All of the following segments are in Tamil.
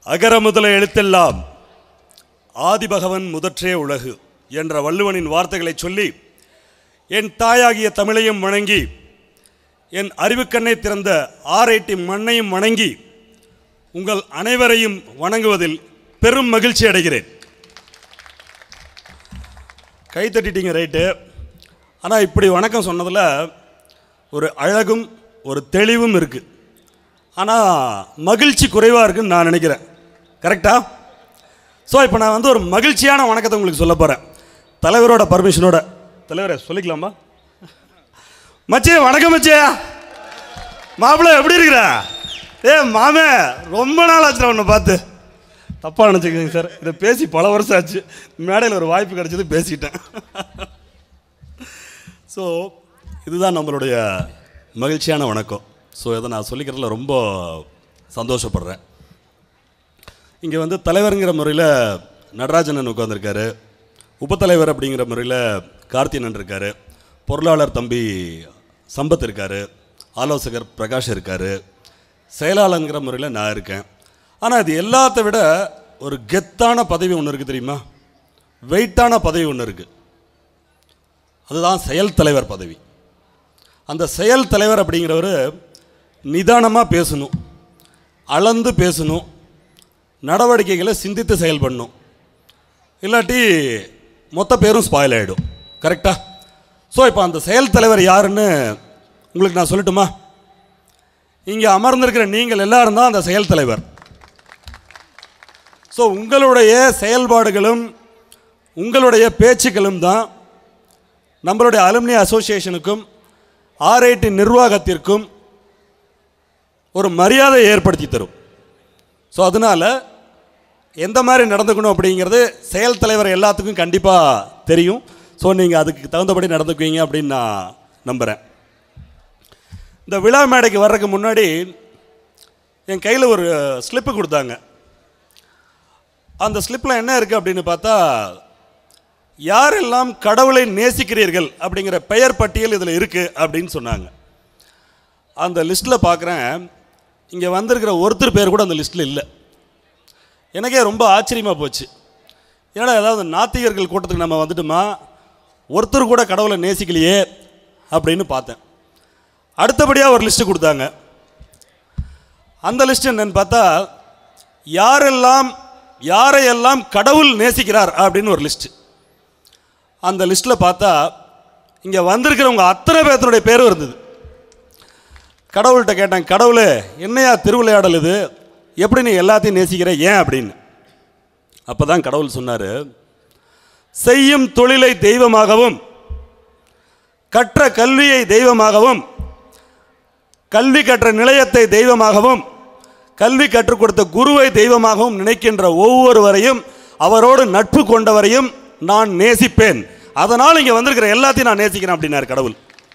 அகர முதல எழுத்தெல்லாம் ஆதிபகவன் முதற்றே உலகு என்ற வள்ளுவனின் வார்த்தைகளை சொல்லி என் தாயாகிய தமிழையும் வணங்கி என் அறிவுக்கண்ணை திறந்த ஆரைட்டி மண்ணையும் வணங்கி உங்கள் அனைவரையும் வணங்குவதில் பெரும் மகிழ்ச்சி அடைகிறேன் கை தட்டிட்டீங்க ரைட்டு ஆனால் இப்படி வணக்கம் சொன்னதில் ஒரு அழகும் ஒரு தெளிவும் இருக்குது ஆனால் மகிழ்ச்சி குறைவாக இருக்குன்னு நான் நினைக்கிறேன் கரெக்டா ஸோ இப்போ நான் வந்து ஒரு மகிழ்ச்சியான வணக்கத்தை உங்களுக்கு சொல்ல போகிறேன் தலைவரோட பர்மிஷனோட தலைவரே சொல்லிக்கலாமா மச்சே வணக்கம் மச்சே மாப்பிள்ளை எப்படி இருக்கிற ஏ மாமே ரொம்ப நாள் ஆச்சு உன்னை பார்த்து தப்பாக நினச்சிக்கோங்க சார் இதை பேசி பல வருஷம் ஆச்சு மேடையில் ஒரு வாய்ப்பு கிடைச்சது பேசிட்டேன் ஸோ இதுதான் நம்மளுடைய மகிழ்ச்சியான வணக்கம் ஸோ இதை நான் சொல்லிக்கிறதுல ரொம்ப சந்தோஷப்படுறேன் இங்கே வந்து தலைவருங்கிற முறையில் நடராஜனன் உட்காந்துருக்காரு உபத்தலைவர் அப்படிங்கிற முறையில் கார்த்தியனன் இருக்கார் பொருளாளர் தம்பி சம்பத் இருக்கார் ஆலோசகர் பிரகாஷ் இருக்கார் செயலாளருங்கிற முறையில் நான் இருக்கேன் ஆனால் இது எல்லாத்த விட ஒரு கெத்தான பதவி ஒன்று இருக்குது தெரியுமா வெயிட்டான பதவி ஒன்று இருக்குது அதுதான் செயல் தலைவர் பதவி அந்த செயல் தலைவர் அப்படிங்கிறவர் நிதானமாக பேசணும் அளந்து பேசணும் நடவடிக்கைகளை சிந்தித்து செயல்படணும் இல்லாட்டி மொத்த பேரும் ஸ்பாயில் ஆகிடும் கரெக்டா ஸோ இப்போ அந்த செயல் தலைவர் யாருன்னு உங்களுக்கு நான் சொல்லட்டுமா இங்கே அமர்ந்திருக்கிற நீங்கள் எல்லாரும் தான் அந்த செயல் தலைவர் ஸோ உங்களுடைய செயல்பாடுகளும் உங்களுடைய பேச்சுக்களும் தான் நம்மளுடைய அலுமினி அசோசியேஷனுக்கும் ஆர்ஐடி நிர்வாகத்திற்கும் ஒரு மரியாதை ஏற்படுத்தி தரும் ஸோ அதனால் எந்த மாதிரி நடந்துக்கணும் அப்படிங்கிறது செயல் தலைவர் எல்லாத்துக்கும் கண்டிப்பாக தெரியும் ஸோ நீங்கள் அதுக்கு தகுந்தபடி நடந்துக்குவீங்க அப்படின்னு நான் நம்புகிறேன் இந்த விழா மேடைக்கு வர்றதுக்கு முன்னாடி என் கையில் ஒரு ஸ்லிப்பு கொடுத்தாங்க அந்த ஸ்லிப்பில் என்ன இருக்குது அப்படின்னு பார்த்தா யாரெல்லாம் கடவுளை நேசிக்கிறீர்கள் அப்படிங்கிற பெயர் பட்டியல் இதில் இருக்குது அப்படின்னு சொன்னாங்க அந்த லிஸ்ட்டில் பார்க்குறேன் இங்கே வந்திருக்கிற ஒருத்தர் பேர் கூட அந்த லிஸ்ட்டில் இல்லை எனக்கே ரொம்ப ஆச்சரியமாக போச்சு ஏன்னா ஏதாவது நாத்திகர்கள் கூட்டத்துக்கு நம்ம வந்துட்டுமா ஒருத்தர் கூட கடவுளை நேசிக்கலையே அப்படின்னு பார்த்தேன் அடுத்தபடியாக ஒரு லிஸ்ட்டு கொடுத்தாங்க அந்த லிஸ்ட் என்னன்னு பார்த்தா யாரெல்லாம் யாரையெல்லாம் கடவுள் நேசிக்கிறார் அப்படின்னு ஒரு லிஸ்ட்டு அந்த லிஸ்ட்டில் பார்த்தா இங்கே வந்திருக்கிறவங்க அத்தனை பேர்த்தனுடைய பேரும் இருந்தது கடவுள்கிட்ட கேட்டேன் கடவுளே என்னையா திருவிளையாடல் இது எப்படி நீ எல்லாத்தையும் நேசிக்கிற ஏன் அப்படின்னு அப்போ தான் கடவுள் சொன்னார் செய்யும் தொழிலை தெய்வமாகவும் கற்ற கல்வியை தெய்வமாகவும் கல்வி கற்ற நிலையத்தை தெய்வமாகவும் கல்வி கற்றுக் கொடுத்த குருவை தெய்வமாகவும் நினைக்கின்ற ஒவ்வொருவரையும் அவரோடு நட்பு கொண்டவரையும் நான் நேசிப்பேன் அதனால் இங்கே வந்திருக்கிற எல்லாத்தையும் நான் நேசிக்கிறேன் அப்படின்னார் கடவுள்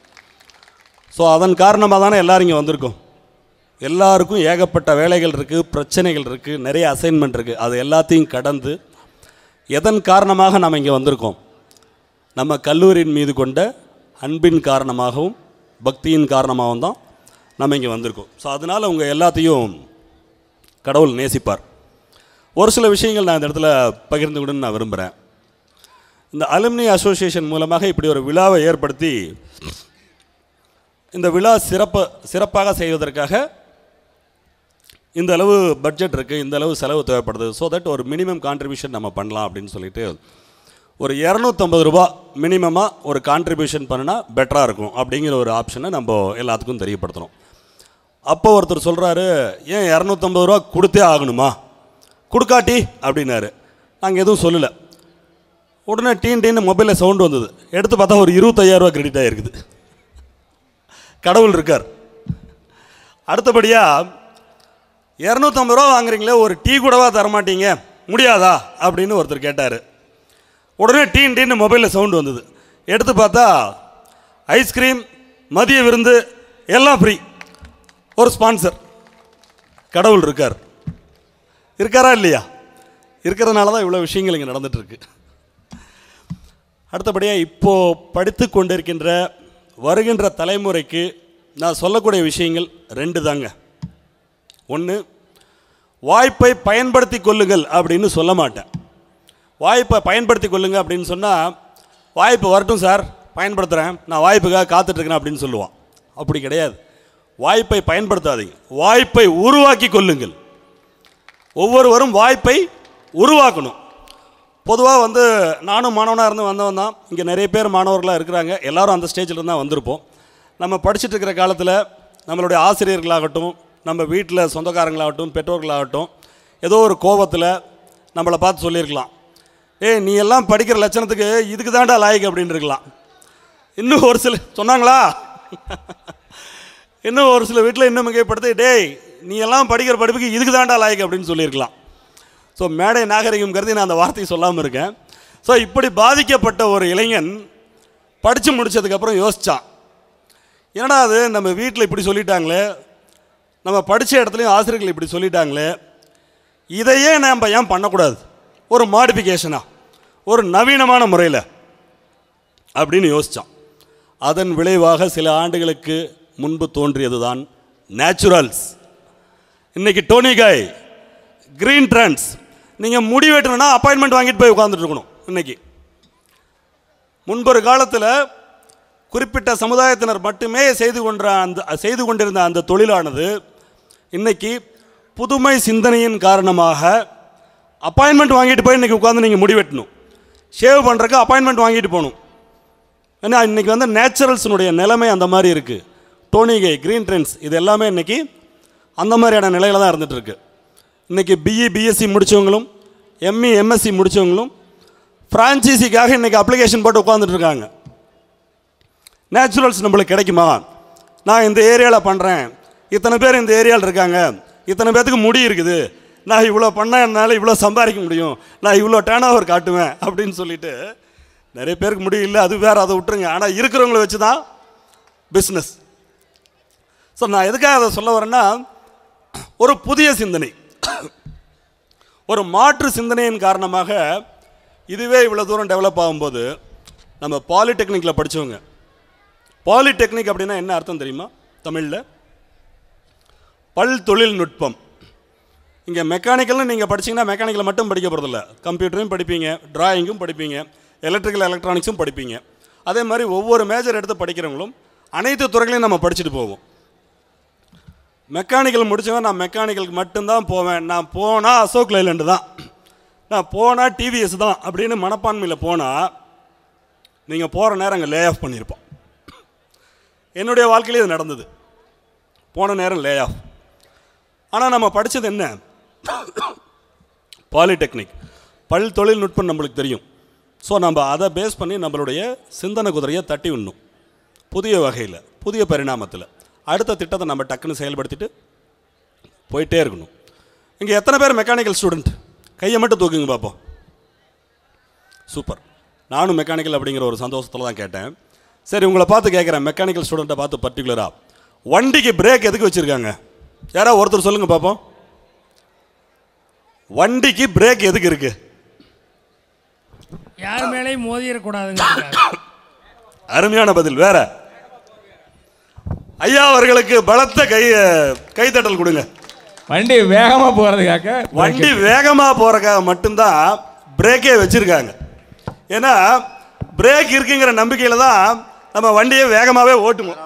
ஸோ அதன் காரணமாக தானே எல்லாரும் இங்கே வந்திருக்கோம் எல்லாருக்கும் ஏகப்பட்ட வேலைகள் இருக்குது பிரச்சனைகள் இருக்குது நிறைய அசைன்மெண்ட் இருக்குது அது எல்லாத்தையும் கடந்து எதன் காரணமாக நாம் இங்கே வந்திருக்கோம் நம்ம கல்லூரியின் மீது கொண்ட அன்பின் காரணமாகவும் பக்தியின் காரணமாகவும் தான் நம்ம இங்கே வந்திருக்கோம் ஸோ அதனால் உங்கள் எல்லாத்தையும் கடவுள் நேசிப்பார் ஒரு சில விஷயங்கள் நான் இந்த இடத்துல பகிர்ந்துக்கணும்னு நான் விரும்புகிறேன் இந்த அலுமினி அசோசியேஷன் மூலமாக இப்படி ஒரு விழாவை ஏற்படுத்தி இந்த விழா சிறப்பு சிறப்பாக செய்வதற்காக இந்த அளவு பட்ஜெட் இருக்குது இந்த அளவு செலவு தேவைப்படுது ஸோ தட் ஒரு மினிமம் கான்ட்ரிபியூஷன் நம்ம பண்ணலாம் அப்படின்னு சொல்லிட்டு ஒரு இரநூத்தம்பது ரூபா மினிமமாக ஒரு கான்ட்ரிபியூஷன் பண்ணினா பெட்டராக இருக்கும் அப்படிங்கிற ஒரு ஆப்ஷனை நம்ம எல்லாத்துக்கும் தெரியப்படுத்தணும் அப்போ ஒருத்தர் சொல்கிறாரு ஏன் இரநூத்தம்பது ரூபா கொடுத்தே ஆகணுமா கொடுக்காட்டி அப்படின்னாரு நாங்கள் எதுவும் சொல்லலை உடனே டீன் டீன் மொபைலில் சவுண்டு வந்தது எடுத்து பார்த்தா ஒரு இருபத்தையாயிரரூவா கிரெடிட் ஆகிருக்குது கடவுள் இருக்கார் அடுத்தபடியாக இரநூத்தம்பது ரூபா வாங்குறீங்களே ஒரு டீ கூடவா தரமாட்டீங்க முடியாதா அப்படின்னு ஒருத்தர் கேட்டார் உடனே டீன் டீன்னு மொபைலில் சவுண்டு வந்தது எடுத்து பார்த்தா ஐஸ்கிரீம் மதிய விருந்து எல்லாம் ஃப்ரீ ஒரு ஸ்பான்சர் கடவுள் இருக்கார் இருக்காரா இல்லையா இருக்கிறதுனால தான் இவ்வளோ விஷயங்கள் இங்கே நடந்துகிட்ருக்கு அடுத்தபடியாக இப்போது படித்து கொண்டிருக்கின்ற வருகின்ற தலைமுறைக்கு நான் சொல்லக்கூடிய விஷயங்கள் ரெண்டு தாங்க ஒன்று வாய்ப்பை பயன்படுத்தி கொள்ளுங்கள் அப்படின்னு சொல்ல மாட்டேன் வாய்ப்பை பயன்படுத்தி கொள்ளுங்க அப்படின்னு சொன்னால் வாய்ப்பு வரட்டும் சார் பயன்படுத்துகிறேன் நான் வாய்ப்புக்காக காத்துட்ருக்கிறேன் அப்படின்னு சொல்லுவான் அப்படி கிடையாது வாய்ப்பை பயன்படுத்தாதீங்க வாய்ப்பை உருவாக்கி கொள்ளுங்கள் ஒவ்வொருவரும் வாய்ப்பை உருவாக்கணும் பொதுவாக வந்து நானும் மாணவனாக இருந்து வந்தவன் தான் இங்கே நிறைய பேர் மாணவர்களாக இருக்கிறாங்க எல்லாரும் அந்த ஸ்டேஜில் தான் வந்திருப்போம் நம்ம படிச்சுட்டு இருக்கிற காலத்தில் நம்மளுடைய ஆசிரியர்களாகட்டும் நம்ம வீட்டில் சொந்தக்காரங்களாகட்டும் பெற்றோர்களாகட்டும் ஏதோ ஒரு கோபத்தில் நம்மளை பார்த்து சொல்லியிருக்கலாம் ஏய் நீ எல்லாம் படிக்கிற லட்சணத்துக்கு இதுக்கு தாண்டா லாய்க்கு அப்படின்னு இருக்கலாம் இன்னும் ஒரு சில சொன்னாங்களா இன்னும் ஒரு சில வீட்டில் இன்னும் மிகைப்படுத்தி டேய் நீ எல்லாம் படிக்கிற படிப்புக்கு இதுக்கு தாண்டா லாய்க்கு அப்படின்னு சொல்லியிருக்கலாம் ஸோ மேடை நாகரிகம் கருதி நான் அந்த வார்த்தையை சொல்லாமல் இருக்கேன் ஸோ இப்படி பாதிக்கப்பட்ட ஒரு இளைஞன் படித்து முடிச்சதுக்கப்புறம் யோசித்தான் என்னடா அது நம்ம வீட்டில் இப்படி சொல்லிட்டாங்களே நம்ம படித்த இடத்துலையும் ஆசிரியர்கள் இப்படி சொல்லிட்டாங்களே இதையே நம்ம ஏன் பண்ணக்கூடாது ஒரு மாடிஃபிகேஷனாக ஒரு நவீனமான முறையில் அப்படின்னு யோசித்தான் அதன் விளைவாக சில ஆண்டுகளுக்கு முன்பு தோன்றியது தான் நேச்சுரல்ஸ் இன்னைக்கு டோனிகாய் கிரீன் ட்ரெண்ட்ஸ் நீங்கள் முடி வெட்டணும்னா அப்பாயின்மெண்ட் வாங்கிட்டு போய் உட்காந்துட்டு இருக்கணும் இன்னைக்கு முன்பொரு காலத்தில் குறிப்பிட்ட சமுதாயத்தினர் மட்டுமே செய்து கொண்ட அந்த செய்து கொண்டிருந்த அந்த தொழிலானது இன்னைக்கு புதுமை சிந்தனையின் காரணமாக அப்பாயின்மெண்ட் வாங்கிட்டு போய் இன்னைக்கு உட்காந்து நீங்கள் முடி வெட்டணும் ஷேவ் பண்ணுறக்கு அப்பாயின்மெண்ட் வாங்கிட்டு போகணும் ஏன்னா இன்னைக்கு வந்து நேச்சுரல்ஸினுடைய நிலைமை அந்த மாதிரி இருக்குது டோனிகை கிரீன் ட்ரெண்ட்ஸ் இது எல்லாமே இன்னைக்கு அந்த மாதிரியான நிலையில தான் இருந்துட்டு இருக்கு இன்னைக்கு பிஇ பிஎஸ்சி முடித்தவங்களும் எம்இ எம்எஸ்சி முடித்தவங்களும் ஃப்ரான்ச்சைசிக்காக இன்னைக்கு அப்ளிகேஷன் போட்டு உட்காந்துட்டு இருக்காங்க நேச்சுரல்ஸ் நம்மளுக்கு கிடைக்குமா நான் இந்த ஏரியாவில் பண்ணுறேன் இத்தனை பேர் இந்த ஏரியாவில் இருக்காங்க இத்தனை பேர்த்துக்கு முடி இருக்குது நான் இவ்வளோ பண்ணால் என்னால் இவ்வளோ சம்பாதிக்க முடியும் நான் இவ்வளோ டேர்ன் ஓவர் காட்டுவேன் அப்படின்னு சொல்லிட்டு நிறைய பேருக்கு முடியும் இல்லை அது வேறு அதை விட்டுருங்க ஆனால் இருக்கிறவங்கள வச்சு தான் பிஸ்னஸ் ஸோ நான் எதுக்காக அதை சொல்ல வரேன்னா ஒரு புதிய சிந்தனை ஒரு மாற்று சிந்தனையின் காரணமாக இதுவே இவ்வளோ தூரம் டெவலப் ஆகும்போது நம்ம பாலிடெக்னிக்கில் படித்தவங்க பாலிடெக்னிக் அப்படின்னா என்ன அர்த்தம் தெரியுமா தமிழில் பல் தொழில்நுட்பம் இங்கே மெக்கானிக்கல்னு நீங்கள் படிச்சீங்கன்னா மெக்கானிக்கல் மட்டும் படிக்க போகிறதில்ல கம்ப்யூட்டரையும் படிப்பீங்க டிராயிங்கும் படிப்பீங்க எலக்ட்ரிக்கல் எலக்ட்ரானிக்ஸும் படிப்பீங்க அதே மாதிரி ஒவ்வொரு மேஜர் எடுத்து படிக்கிறவங்களும் அனைத்து துறைகளையும் நம்ம படிச்சுட்டு போவோம் மெக்கானிக்கல் முடிச்சவன் நான் மெக்கானிக்கலுக்கு மட்டும்தான் போவேன் நான் போனால் அசோக் லைலண்டு தான் நான் போனால் டிவிஎஸ் தான் அப்படின்னு மனப்பான்மையில் போனால் நீங்கள் போகிற நேரம் அங்கே லே ஆஃப் பண்ணியிருப்போம் என்னுடைய வாழ்க்கையில இது நடந்தது போன நேரம் லே ஆஃப் ஆனால் நம்ம படித்தது என்ன பாலிடெக்னிக் பல் தொழில்நுட்பம் நம்மளுக்கு தெரியும் ஸோ நம்ம அதை பேஸ் பண்ணி நம்மளுடைய சிந்தனை குதிரையை தட்டி விடணும் புதிய வகையில் புதிய பரிணாமத்தில் அடுத்த திட்டத்தை நம்ம டக்குன்னு செயல்படுத்திட்டு போயிட்டே இருக்கணும் இங்கே எத்தனை பேர் மெக்கானிக்கல் ஸ்டூடெண்ட் கையை மட்டும் தூக்குங்க பார்ப்போம் சூப்பர் நானும் மெக்கானிக்கல் அப்படிங்கிற ஒரு சந்தோஷத்தில் தான் கேட்டேன் சரி உங்களை பார்த்து கேட்குறேன் மெக்கானிக்கல் ஸ்டூடெண்ட்டை பார்த்து பர்டிகுலராக வண்டிக்கு பிரேக் எதுக்கு வச்சுருக்காங்க யாராவது ஒருத்தர் சொல்லுங்கள் பார்ப்போம் வண்டிக்கு பிரேக் எதுக்கு இருக்கு யார் மேலேயும் மோதிடக்கூடாதுங்கிறதுக்காக அருமையான பதில் வேற ஐயா அவர்களுக்கு பலத்த கை கைத்தட்டல் கொடுங்க வண்டி வேகமா போறதுக்காக வண்டி வேகமாக போகிறக்காக மட்டும்தான் பிரேக்கே வச்சுருக்காங்க ஏன்னா பிரேக் இருக்குங்கிற நம்பிக்கையில் தான் நம்ம வண்டியை வேகமாகவே ஓட்டுவோம்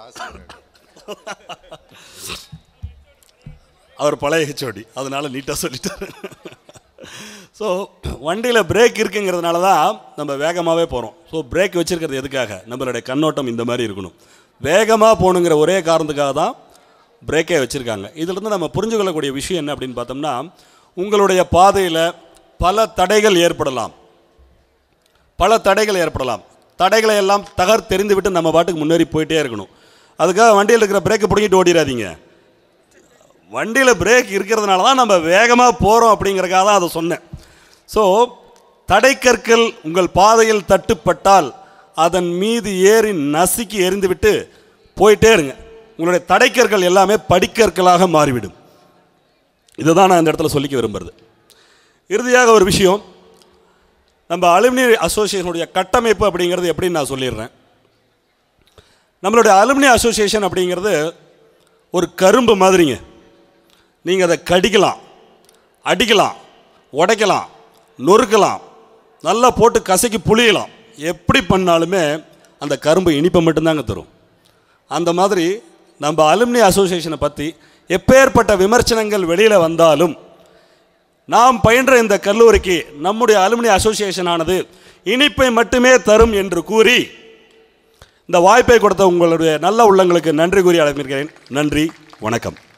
அவர் பழைய ஹெச்ஓடி அதனால நீட்டாக சொல்லிட்டார் ஸோ வண்டியில் பிரேக் இருக்குங்கிறதுனால தான் நம்ம வேகமாகவே போகிறோம் ஸோ பிரேக் வச்சிருக்கிறது எதுக்காக நம்மளுடைய கண்ணோட்டம் இந்த மாதிரி இருக்கணும் வேகமாக போகணுங்கிற ஒரே காரணத்துக்காக தான் பிரேக்கே வச்சுருக்காங்க இதிலிருந்து நம்ம புரிஞ்சு கொள்ளக்கூடிய விஷயம் என்ன அப்படின்னு பார்த்தோம்னா உங்களுடைய பாதையில் பல தடைகள் ஏற்படலாம் பல தடைகள் ஏற்படலாம் தடைகளை எல்லாம் தகர் தெரிந்து விட்டு நம்ம பாட்டுக்கு முன்னேறி போயிட்டே இருக்கணும் அதுக்காக வண்டியில் இருக்கிற பிரேக்கை பிடிங்கிட்டு ஓடிடாதீங்க வண்டியில் பிரேக் இருக்கிறதுனால தான் நம்ம வேகமாக போகிறோம் அப்படிங்கிறக்காக தான் அதை சொன்னேன் ஸோ தடைக்கற்கள் உங்கள் பாதையில் தட்டுப்பட்டால் அதன் மீது ஏறி நசுக்கி எறிந்துவிட்டு போயிட்டே இருங்க உங்களுடைய தடைக்கற்கள் எல்லாமே படிக்கற்களாக மாறிவிடும் இதுதான் நான் இந்த இடத்துல சொல்லிக்க விரும்புறது இறுதியாக ஒரு விஷயம் நம்ம அலுமினி அசோசியேஷனுடைய கட்டமைப்பு அப்படிங்கிறது எப்படின்னு நான் சொல்லிடுறேன் நம்மளுடைய அலுமினி அசோசியேஷன் அப்படிங்கிறது ஒரு கரும்பு மாதிரிங்க நீங்கள் அதை கடிக்கலாம் அடிக்கலாம் உடைக்கலாம் நொறுக்கலாம் நல்லா போட்டு கசக்கி புளியலாம் எப்படி பண்ணாலுமே அந்த கரும்பு இனிப்பை மட்டும்தாங்க தரும் அந்த மாதிரி நம்ம அலுமினி அசோசியேஷனை பற்றி எப்பேற்பட்ட விமர்சனங்கள் வெளியில் வந்தாலும் நாம் பயின்ற இந்த கல்லூரிக்கு நம்முடைய அலுமினி அசோசியேஷனானது இனிப்பை மட்டுமே தரும் என்று கூறி இந்த வாய்ப்பை கொடுத்த உங்களுடைய நல்ல உள்ளங்களுக்கு நன்றி கூறி அழைக்கிறேன் நன்றி வணக்கம்